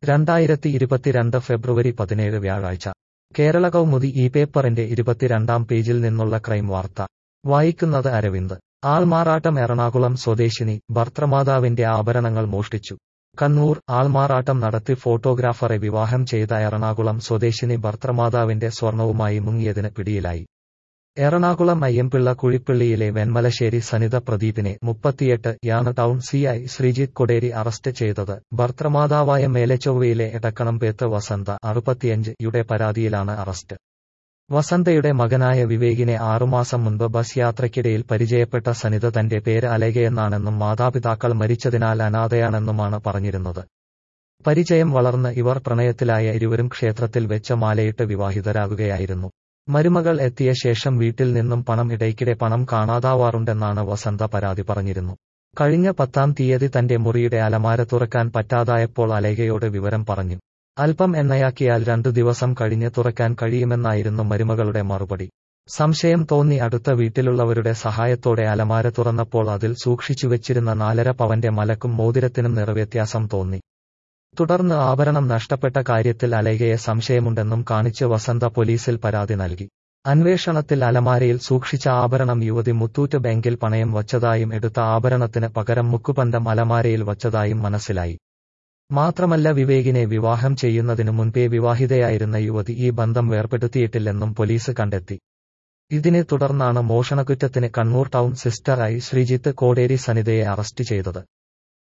രണ്ടായിരത്തി ഇരുപത്തിരണ്ട് ഫെബ്രുവരി പതിനേഴ് വ്യാഴാഴ്ച കേരള കൗമുദി ഈ പേപ്പറിന്റെ ഇരുപത്തിരണ്ടാം പേജിൽ നിന്നുള്ള ക്രൈം വാർത്ത വായിക്കുന്നത് അരവിന്ദ് ആൾമാറാട്ടം എറണാകുളം സ്വദേശിനി ഭർത്തൃമാതാവിന്റെ ആഭരണങ്ങൾ മോഷ്ടിച്ചു കണ്ണൂർ ആൾമാറാട്ടം നടത്തി ഫോട്ടോഗ്രാഫറെ വിവാഹം ചെയ്ത എറണാകുളം സ്വദേശിനി ഭർത്തൃമാതാവിന്റെ സ്വർണവുമായി മുങ്ങിയതിന് പിടിയിലായി എറണാകുളം അയ്യമ്പിള്ള കുഴിപ്പള്ളിയിലെ വെൺമലശ്ശേരി സനിത പ്രദീപിനെ മുപ്പത്തിയെട്ട് യാണ് town C I Sreejith Koderi arrest ചെയ്തത് ഭർത്തൃമാതാവായ മേലച്ചൊവ്വയിലെ എടക്കണം പേത്ത് വസന്ത അറുപത്തിയഞ്ച് യുടെ പരാതിയിലാണ് അറസ്റ്റ് വസന്തയുടെ മകനായ വിവേകിനെ ആറുമാസം മുൻപ് ബസ് യാത്രയ്ക്കിടയിൽ പരിചയപ്പെട്ട സനിത തന്റെ പേര് അലകയെന്നാണെന്നും മാതാപിതാക്കൾ മരിച്ചതിനാൽ അനാഥയാണെന്നുമാണ് പറഞ്ഞിരുന്നത് പരിചയം വളർന്ന് ഇവർ പ്രണയത്തിലായ ഇരുവരും ക്ഷേത്രത്തിൽ വെച്ച മാലയിട്ട് വിവാഹിതരാകുകയായിരുന്നു മരുമകൾ എത്തിയ ശേഷം വീട്ടിൽ നിന്നും പണം ഇടയ്ക്കിടെ പണം കാണാതാവാറുണ്ടെന്നാണ് വസന്ത പരാതി പറഞ്ഞിരുന്നു കഴിഞ്ഞ പത്താം തീയതി തന്റെ മുറിയുടെ അലമാര തുറക്കാൻ പറ്റാതായപ്പോൾ അലേഖയോട് വിവരം പറഞ്ഞു അല്പം എണ്ണയാക്കിയാൽ രണ്ടു ദിവസം കഴിഞ്ഞ് തുറക്കാൻ കഴിയുമെന്നായിരുന്നു മരുമകളുടെ മറുപടി സംശയം തോന്നി അടുത്ത വീട്ടിലുള്ളവരുടെ സഹായത്തോടെ അലമാര തുറന്നപ്പോൾ അതിൽ സൂക്ഷിച്ചുവെച്ചിരുന്ന നാലര പവന്റെ മലക്കും മോതിരത്തിനും നിറവ്യത്യാസം തോന്നി തുടർന്ന് ആഭരണം നഷ്ടപ്പെട്ട കാര്യത്തിൽ അലേഖയെ സംശയമുണ്ടെന്നും കാണിച്ച് വസന്ത പോലീസിൽ പരാതി നൽകി അന്വേഷണത്തിൽ അലമാരയിൽ സൂക്ഷിച്ച ആഭരണം യുവതി മുത്തൂറ്റ് ബാങ്കിൽ പണയം വച്ചതായും എടുത്ത ആഭരണത്തിന് പകരം മുക്കുപണ്ടം അലമാരയിൽ വച്ചതായും മനസ്സിലായി മാത്രമല്ല വിവേകിനെ വിവാഹം ചെയ്യുന്നതിനു മുൻപേ വിവാഹിതയായിരുന്ന യുവതി ഈ ബന്ധം വേർപെടുത്തിയിട്ടില്ലെന്നും പോലീസ് കണ്ടെത്തി ഇതിനെ തുടർന്നാണ് മോഷണക്കുറ്റത്തിന് കണ്ണൂർ ടൗൺ സിസ്റ്ററായി ശ്രീജിത്ത് കോടേരി സനിതയെ അറസ്റ്റ് ചെയ്തത്